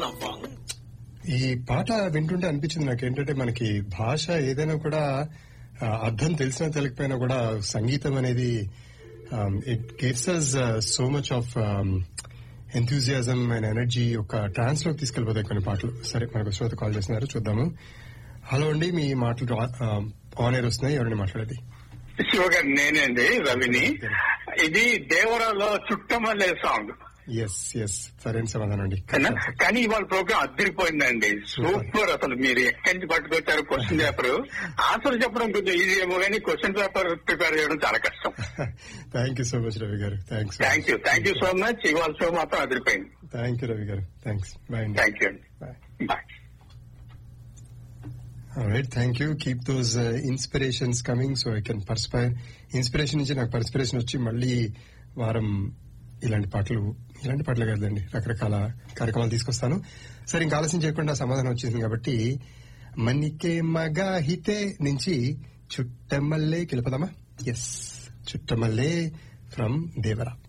నవ్వాంగ్ ఈ పాట వింటుంటే అనిపించింది నాకు ఏంటంటే మనకి భాష ఏదైనా కూడా ఆ, అర్థం తెలిసినా తెలియకపోయినా కూడా సంగీతం అనేది it gives us so much of enthusiasm and energy ఒక ట్రాన్స్ లోకి తీసుకెళ్లిపోతాయి కొన్ని పాటలు సరే మనకు శ్రోత కాల్ చేస్తున్నారు చూద్దాము హలో అండి మీ మాటలు ఆన్ ఎయిర్ వస్తున్నాయి ఎవరిని మాట్లాడేది శివగారు నేనే అండి రవిని ఇది దేవరాలో చుట్టమల్లే సాంగ్ ఎస్ ఎస్ సరైన సమాధానం అండి కదా? కానీ ఇవాళ ప్రోగ్రామ్ అద్దరిపోయిందండి సూపర్ అసలు మీరు ఎక్కడి నుంచి పట్టుకొచ్చారు క్వశ్చన్ పేపర్ ఆన్సర్ చెప్పడం కొంచెం ఈజీ ఏమో కానీ క్వశ్చన్ పేపర్ ప్రిపేర్ చేయడం చాలా కష్టం thank you so much Ravi గారు thanks thank you thank you so much ఇవాళ షో మాత్రం అదిరిపోయింది థ్యాంక్ యూ రవి గారు థ్యాంక్స్ బాయ్ అండి థ్యాంక్ యూ అండి bye bye right thank you keep those inspirations coming so I can perspire inspiration నుంచి నాకు perspiration వచ్చి మళ్ళీ వారం ఇలాంటి పాటలు ఇలాంటి పాటలు కాదండి రకరకాల కార్యక్రమాలు తీసుకొస్తాను సరే ఇంకా ఆలస్యం చేయకుండా సమాధానం వచ్చేసింది కాబట్టి మన్నికే మగా హితే నుంచి చుట్టమల్లే కిలపదమా ఎస్ చుట్టమల్లే ఫ్రమ్ దేవరా